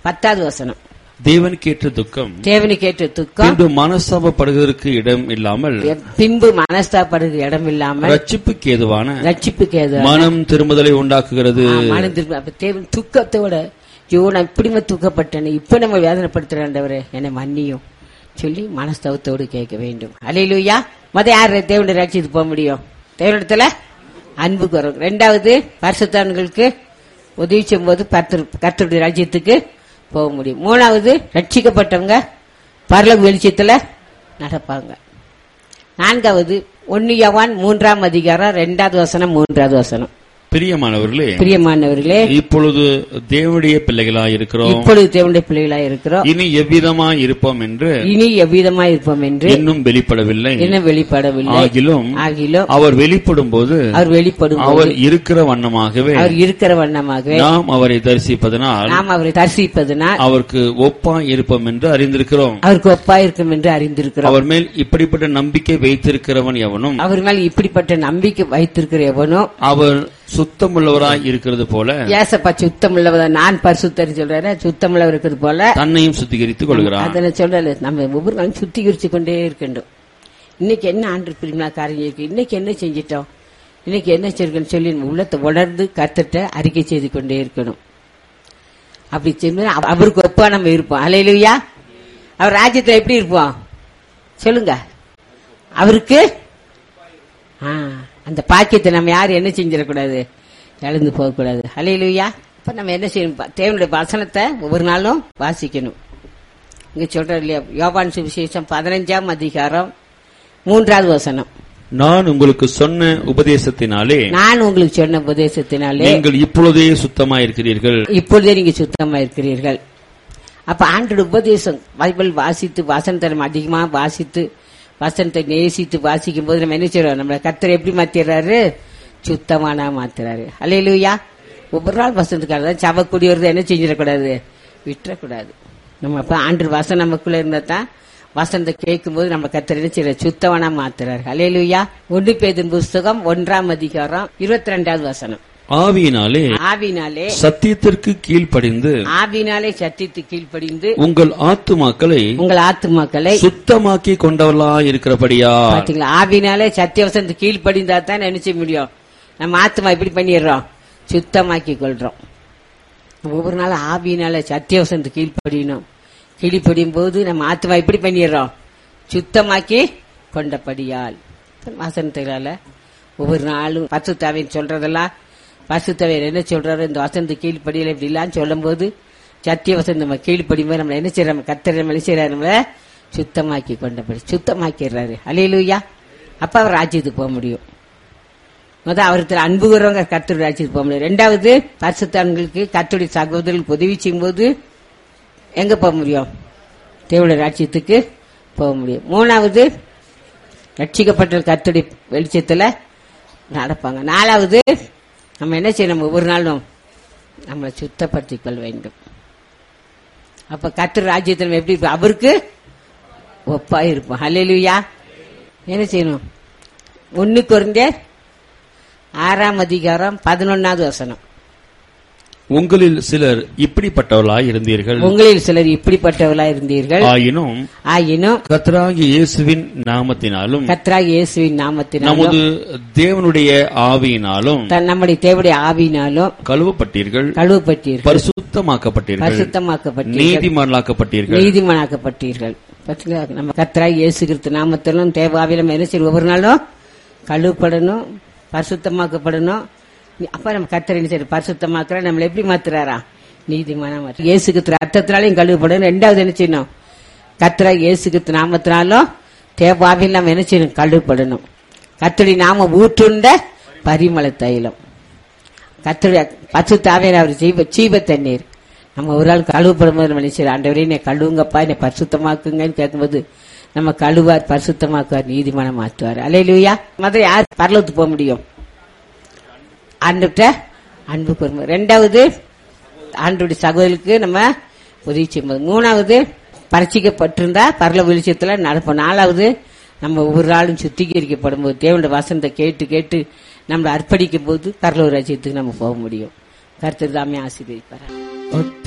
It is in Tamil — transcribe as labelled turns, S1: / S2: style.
S1: பத்தாவது வசனம்
S2: தேவனுக்கேற்ற துக்கம்
S1: தேவனுக்கு ஏற்ற துக்கம்
S2: பின்பு மனஸ்தாபப்படுவதற்கு இடம் இல்லாமல்
S1: பின்பு மனஸ்தாப்படுகிற இடம் இல்லாமல்
S2: ரட்சிப்புக்கு ஏதுவான
S1: ரட்சிப்புக்கு ஏது
S2: மனம் திரும்புதலை உண்டாக்குகிறது
S1: மனம் திரும்ப அப்ப தேவன் துக்கத்தோட ஐயோ நான் இப்படிமா துக்கப்பட்டேன் இப்ப நம்ம வேதனைப்படுத்துறாண்டவரே என்னை மன்னியும் சொல்லி மனஸ்தவத்தோடு கேட்க வேண்டும் அலையிலுயா மத யார் தேவனுடைய ரட்சித்து போக முடியும் தேவனிடத்துல அன்பு வரும் ரெண்டாவது பரிசுத்தான்களுக்கு உதவி செய்யும்போது கர்த்தருடைய ராஜ்யத்துக்கு போக முடியும் மூணாவது ரட்சிக்கப்பட்டவங்க பரலோக வெளிச்சத்துல நடப்பாங்க நான்காவது ஒன்னு யவான் மூன்றாம் அதிகாரம் ரெண்டாவது வசனம் மூன்றாவது வசனம்
S2: பிரியமானவர்களே
S1: பிரியமானவர்களே
S2: இப்பொழுது தேவனுடைய பிள்ளைகளாய் இருக்கிறோம்
S1: இப்பொழுது தேவனுடைய பிள்ளைகளா இருக்கிறோம்
S2: இனி எவ்விதமாய் இருப்போம் என்று
S1: இனி எவ்விதமா இருப்போம் என்று
S2: இன்னும் வெளிப்படவில்லை
S1: இன்னும் வெளிப்படவில்லை
S2: ஆகிலும்
S1: ஆகிலும்
S2: அவர் வெளிப்படும் போது
S1: அவர் வெளிப்படும் போது
S2: அவர் இருக்கிற வண்ணமாகவே
S1: அவர் இருக்கிற வண்ணமாகவே
S2: நாம் அவரை தரிசிப்பதனால்
S1: நாம் அவரை தரிசிப்பதனால்
S2: அவருக்கு ஒப்பாய் இருப்போம் என்று அறிந்திருக்கிறோம்
S1: அவருக்கு ஒப்பா இருக்கும் என்று அறிந்திருக்கிறோம்
S2: அவர் மேல் இப்படிப்பட்ட நம்பிக்கை வைத்திருக்கிறவன் எவனும்
S1: அவர் மேல் இப்படிப்பட்ட நம்பிக்கை வைத்திருக்கிற எவனோ
S2: அவர் சுத்தமுள்ளவராய் இருக்கிறது போல
S1: ஏசப்பா சுத்தம் உள்ளவதா நான் பரிசுத்தர் சொல்றேன் சுத்தம் உள்ளவர் இருக்கிறது போல
S2: தன்னையும் சுத்திகரித்துக் கொள்கிறார்
S1: அதுல சொல்லல நம்ம ஒவ்வொரு நாளும் சுத்திகரிச்சு கொண்டே இருக்கின்றோம் இன்னைக்கு என்ன ஆண்டு பிரிமினா காரியம் இருக்கு இன்னைக்கு என்ன செஞ்சிட்டோம் இன்னைக்கு என்ன செய்யணும் சொல்லி நம்ம உள்ளத்தை உணர்ந்து கத்துட்ட அறிக்கை செய்து கொண்டே இருக்கணும் அப்படி செய்யும்போது அவ- அவருக்கு ஒப்பா நம்ம இருப்போம் அலையிலுயா அவர் ராஜ்யத்துல எப்படி இருப்போம் சொல்லுங்க அவருக்கு ஆ, அந்த பாக்கியத்தை நம்ம யாரும் என்ன செஞ்சிடக்கூடாது இழந்து போகக்கூடாது அலையிலுயா இப்ப நம்ம என்ன செய்யணும் பா- தேவனுடைய வசனத்தை ஒவ்வொரு நாளும் வாசிக்கணும் இங்க சொல்ற இல்லையா யோபான் சுவிசேஷம் பதினஞ்சாம் அதிகாரம் மூன்றாவது வசனம்
S2: நான் உங்களுக்கு சொன்ன உபதேசத்தினாலே
S1: நான் உங்களுக்கு சொன்ன உபதேசத்தினாலே
S2: நீங்கள் இப்பொழுதே சுத்தமாய் இருக்கிறீர்கள்
S1: இப்பொழுதே நீங்க சுத்தமா இருக்கிறீர்கள் அப்ப ஆண்டோட உபதேசம் பைபிள் வாசித்து வசனத்தை நம்ம அதிகமா வாசித்து வசனத்தை நேசித்து வாசிக்கும் போது நம்ம என்ன செய்யறோம் நம்மள கத்தர் எப்படி மாத்திடுறாரு சுத்தமானா மாத்துறாரு அல்லையிலுயா ஒவ்வொரு நாள் வசனத்துக்காக தான் சவக்குடி வருது என்ன செஞ்சிடக்கூடாது விட்டுறக்கூடாது நம்ம அப்ப ஆண்டு வசனம் நமக்குள்ள இருந்தா தான் வசனத்தை கேட்கும்போது நம்ம கத்தர் என்ன செய்யற சுத்தமானா மாத்துறாரு அல்லையிலுயா ஒன்று பேதின் புஸ்தகம் ஒன்றாம் அதிகாரம் இருபத்தி ரெண்டாவது வசனம்
S2: ஆவியினாலே
S1: ஆவினாலே
S2: சத்தியத்திற்கு கீழ்ப்படிந்து
S1: ஆவினாலே சத்தித்து கீழ்ப்படிந்து
S2: உங்கள் ஆத்துமாக்களை
S1: உங்கள் ஆத்துமாக்களை
S2: சுத்தமாக்கி கொண்டவர்களாய் இருக்கிறபடியா
S1: பாத்தீங்களா ஆவினாலே சத்தியவசனத்து கீழ்ப்படிந்தா தான் நினைச்ச முடியும் நம்ம ஆத்மா இப்படி பண்ணிடுறோம் சுத்தமாக்கி கொள்றோம் ஒவ்வொரு நாள் ஆவினால சத்தியவசனத்து கீழ்ப்படியணும் கீழ்ப்படியும் போது நம்ம ஆத்மா இப்படி பண்ணிடுறோம் சுத்தமாக்கி கொண்டபடியால் வசனத்துகளால ஒவ்வொரு நாளும் பசுத்தாவின் சொல்றதெல்லாம் பசுத்தவையர் என்ன சொல்றாரு இந்த வசனத்து கீழ்ப்படியில இப்படி இல்லான்னு சொல்லும் போது சத்திய வசனம் நம்ம கீழ்ப்படியும் போது நம்ம என்ன செய்யறோம் கத்தர் நம்ம என்ன செய்யறாரு நம்மள சுத்தமாக்கி கொண்டபடி சுத்தமாக்கிடுறாரு அலையிலுயா அப்ப அவர் ராஜ்யத்துக்கு போக முடியும் முத அவருக்கு அன்பு கூறவங்க கர்த்தர் ராஜ்யத்துக்கு போக முடியும் ரெண்டாவது பரிசுத்தான்களுக்கு கர்த்தருடைய சகோதரர்களுக்கு உதவி செய்யும்போது எங்க போக முடியும் தேவடைய ராஜ்யத்துக்கு போக முடியும் மூணாவது ரட்சிக்கப்பட்ட கர்த்தருடைய வெளிச்சத்துல நடப்பாங்க நாலாவது நம்ம என்ன செய்யணும் ஒவ்வொரு நாளும் நம்மளை சுத்தப்படுத்திக் கொள்ள வேண்டும் அப்ப கர்த்தர் ராஜ்யத்தில் நம்ம எப்படி இருப்போம்? அவருக்கு ஒப்பா இருப்போம் ஹalleluya என்ன செய்யணும் ஒன்னு குறைந்த ஆறாம் அதிகாரம் பதினொன்னாவது வசனம்
S2: உங்களில் சிலர் இப்படிப்பட்டவர்களாய் இருந்தீர்கள்
S1: உங்களில் சிலர் இப்படிப்பட்டவர்களா இருந்தீர்கள்
S2: ஆயினும்
S1: ஆயினும்
S2: கர்த்தராகிய இயேசுவின் நாமத்தினாலும்
S1: கத்ரா இயேசுவின் நாமத்தினாலும்
S2: நமது தேவனுடைய ஆவியினாலும்
S1: தன் நம்முடைய தேவடைய ஆவியினாலும்
S2: கழுவப்பட்டீர்கள்
S1: கழுவப்பட்டீர்கள்
S2: பரிசுத்தமாக்கப்பட்டீர்கள்
S1: பரிசுத்தமாக்கப்பட்டீர்கள்
S2: நீதிமான்களாக்கப்பட்டீர்கள்
S1: நீதிமானாக்கப்பட்டீர்கள் பாத்தீங்களா நம்ம கத்ரா இயேசு கிறிஸ்து நாமத்திலும் தேவாவிலும் என்ன செய்யும் ஒவ்வொரு நாளும் கழுவப்படணும் பரிசுத்தமாக்கப்படணும் அப்ப நம்ம கத்தர் என்ன செய்யணும் பரிசுத்தமாக்குற நம்மள எப்படி மாத்துறாரா நீதிமானா மாற்ற இயேசு கிறிஸ்து ரத்தத்தினாலையும் கழுவப்படணும் ரெண்டாவது என்ன செய்யணும் கத்ரா இயேசு கிறிஸ்து நாமத்தினாலும் தேவாவில் நம்ம என்ன செய்யணும் கழுவப்படணும் கத்தடி நாம ஊற்றுண்ட பரிமள தைலம் கத்தருடைய பசு தாவையான அவர் ஜீவ ஜீவ தண்ணீர் நம்ம ஒரு ஆள் கழுவப்படும் போது நம்ம நினைச்சு ஆண்டவரே என்னை கழுவுங்கப்பா என்னை பரிசுத்தமாக்குங்கன்னு கேட்கும்போது நம்ம கழுவார் பரிசுத்தமாக்குவார் நீதிமானம் மாற்றுவார் அலையிலுயா மதுரை யார் பரலத்துக்கு போக முடியும் ஆண்டுகிட்ட அன்பு கூறும் ரெண்டாவது ஆண்டுடைய சகோதரருக்கு நம்ம உதவி செய்யும்போது மூணாவது பரிச்சிக்கப்பட்டிருந்தா பரல வெளிச்சத்துல நடப்போம் நாலாவது நம்ம ஒவ்வொரு நாளும் சுத்திகரிக்கப்படும் போது தேவனுடைய வசனத்தை கேட்டு கேட்டு நம்மளை அர்ப்பணிக்கும் போது பரலூர் ராஜ்யத்துக்கு நம்ம போக முடியும் கருத்து தாமே ஆசீர்வதிப்பார்